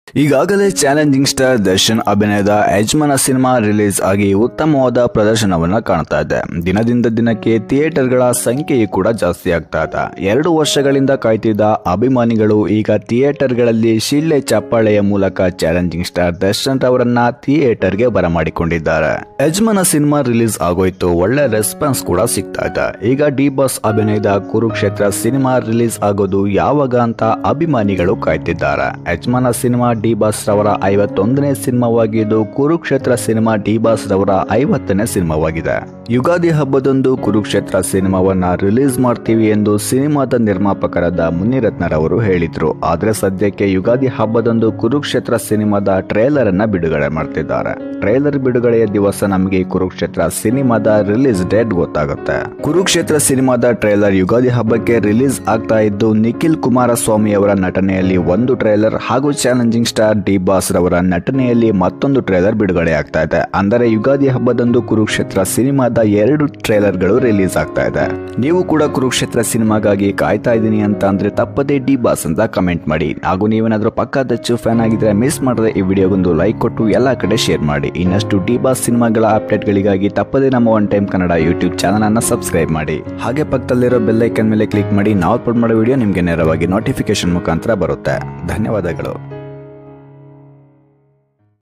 ಈಗಾಗಲೇ challenging star Darshan ಅಭಿನಯದ ಯಜಮಾನ ಸಿನಿಮಾ ರಿಲೀಸ್ ಆಗಿ ಉತ್ತಮವಾದ ಪ್ರದರ್ಶನವನ್ನ ಕಾಣ್ತಾ ಇದೆ ದಿನದಿಂದ ದಿನಕ್ಕೆ ಥಿಯೇಟರ್ಗಳ ಸಂಖ್ಯೆಯು ಕೂಡ ಜಾಸ್ತಿ ಆಗ್ತಾ ಇದೆ ಎರಡು ವರ್ಷಗಳಿಂದ ಕಾಯ್ತಿದ್ದ ಅಭಿಮಾನಿಗಳು ಈಗ ಥಿಯೇಟರ್ಗಳಲ್ಲಿ ಶಿಳ್ಳೆ ಚಪ್ಪಾಳೆಯ ಮೂಲಕ ಚಾಲೆಂಜಿಂಗ್ ಸ್ಟಾರ್ ದರ್ಶನ್ ಅವರನ್ನ ಥಿಯೇಟರ್ಗೆ ಬರಮಾಡಿಕೊಂಡಿದ್ದಾರೆ ಯಜಮಾನ ಸಿನಿಮಾ ರಿಲೀಸ್ ಆಗೋಯ್ತು ಒಳ್ಳೆ ರೆಸ್ಪಾನ್ಸ್ ಕೂಡ ಸಿಗ್ತಾ ಇದೆ ಈಗ ಡಿ ಬಾಸ್ ಅಭಿನಯದ ಕುರುಕ್ಷೇತ್ರ ಸಿನಿಮಾ ರಿಲೀಸ್ ಆಗೋದು ಯಾವಾಗ ಅಂತ ಅಭಿಮಾನಿಗಳು ಕಾಯ್ತಿದ್ದಾರೆ ಯಜಮಾನ ಸಿನಿಮಾ ಡಿ ಬಾಸ್ ರವರ ಐವತ್ತೊಂದನೇ ಸಿನಿಮಾವಾಗಿದ್ದು ಕುರುಕ್ಷೇತ್ರ ಸಿನಿಮಾ ಡಿ ಬಾಸ್ ರವರ ಐವತ್ತನೇ ಸಿನಿಮಾವಾಗಿದೆ ಯುಗಾದಿ ಹಬ್ಬದಂದು ಕುರುಕ್ಷೇತ್ರ ಸಿನಿಮಾವನ್ನ ರಿಲೀಸ್ ಮಾಡ್ತೀವಿ ಎಂದು ಸಿನಿಮಾದ ನಿರ್ಮಾಪಕರಾದ ಮುನಿರತ್ನರವರು ಹೇಳಿದ್ರು ಆದ್ರೆ ಸದ್ಯಕ್ಕೆ ಯುಗಾದಿ ಹಬ್ಬದಂದು ಕುರುಕ್ಷೇತ್ರ ಸಿನಿಮಾದ ಟ್ರೇಲರ್ ಅನ್ನ ಬಿಡುಗಡೆ ಮಾಡ್ತಿದ್ದಾರೆ ಟ್ರೇಲರ್ ಬಿಡುಗಡೆಯ ದಿವಸ ನಮಗೆ ಕುರುಕ್ಷೇತ್ರ ಸಿನಿಮಾದ ರಿಲೀಸ್ ಡೇಟ್ ಗೊತ್ತಾಗುತ್ತೆ ಕುರುಕ್ಷೇತ್ರ ಸಿನಿಮಾದ ಟ್ರೇಲರ್ ಯುಗಾದಿ ಹಬ್ಬಕ್ಕೆ ರಿಲೀಸ್ ಆಗ್ತಾ ಇದ್ದು ನಿಖಿಲ್ ಕುಮಾರಸ್ವಾಮಿ ಅವರ ನಟನೆಯಲ್ಲಿ ಒಂದು ಟ್ರೇಲರ್ ಹಾಗೂ ಚಾಲೆಂಜಿಂಗ್ ಸ್ಟಾರ್ ಡಿ ಬಾಸ್ ರವರ ನಟನೆಯಲ್ಲಿ ಮತ್ತೊಂದು ಟ್ರೇಲರ್ ಬಿಡುಗಡೆ ಆಗ್ತಾ ಇದೆ ಅಂದರೆ ಯುಗಾದಿ ಹಬ್ಬದಂದು ಕುರುಕ್ಷೇತ್ರ ಸಿನಿಮಾದ ಎರಡು ಟ್ರೇಲರ್ಗಳು ರಿಲೀಸ್ ಆಗ್ತಾ ಇದೆ ನೀವು ಕೂಡ ಕುರುಕ್ಷೇತ್ರ ಸಿನಿಮಾಗಾಗಿ ಕಾಯ್ತಾ ಇದ್ದೀನಿ ಅಂತ ಅಂದ್ರೆ ತಪ್ಪದೇ ಡಿ ಬಾಸ್ ಅಂತ ಕಮೆಂಟ್ ಮಾಡಿ ಹಾಗೂ ನೀವೇನಾದ್ರೂ ಪಕ್ಕದಚ್ಚು ಫ್ಯಾನ್ ಆಗಿದ್ರೆ ಮಿಸ್ ಮಾಡದೆ ಈ ವಿಡಿಯೋಗೊಂದು ಲೈಕ್ ಕೊಟ್ಟು ಎಲ್ಲಾ ಕಡೆ ಶೇರ್ ಮಾಡಿ ಇನ್ನಷ್ಟು ಡಿ ಬಾಸ್ ಸಿನಿಮಾಗಳ ಅಪ್ಡೇಟ್ಗಳಿಗಾಗಿ ತಪ್ಪದೇ ನಮ್ಮ one time Kannada YouTube channel ಅನ್ನ ಸಬ್ಸ್ಕ್ರೈಬ್ ಮಾಡಿ ಹಾಗೆ ಪಕ್ಕದಲ್ಲಿರೋ ಬೆಲ್ ಐಕನ್ ಮೇಲೆ ಕ್ಲಿಕ್ ಮಾಡಿ ನಾವು ಅಪ್ಲೋಡ್ ಮಾಡೋ ವಿಡಿಯೋ ನಿಮಗೆ ನೇರವಾಗಿ ನೋಟಿಫಿಕೇಶನ್ ಮುಖಾಂತರ ಬರುತ್ತೆ ಧನ್ಯವಾದಗಳು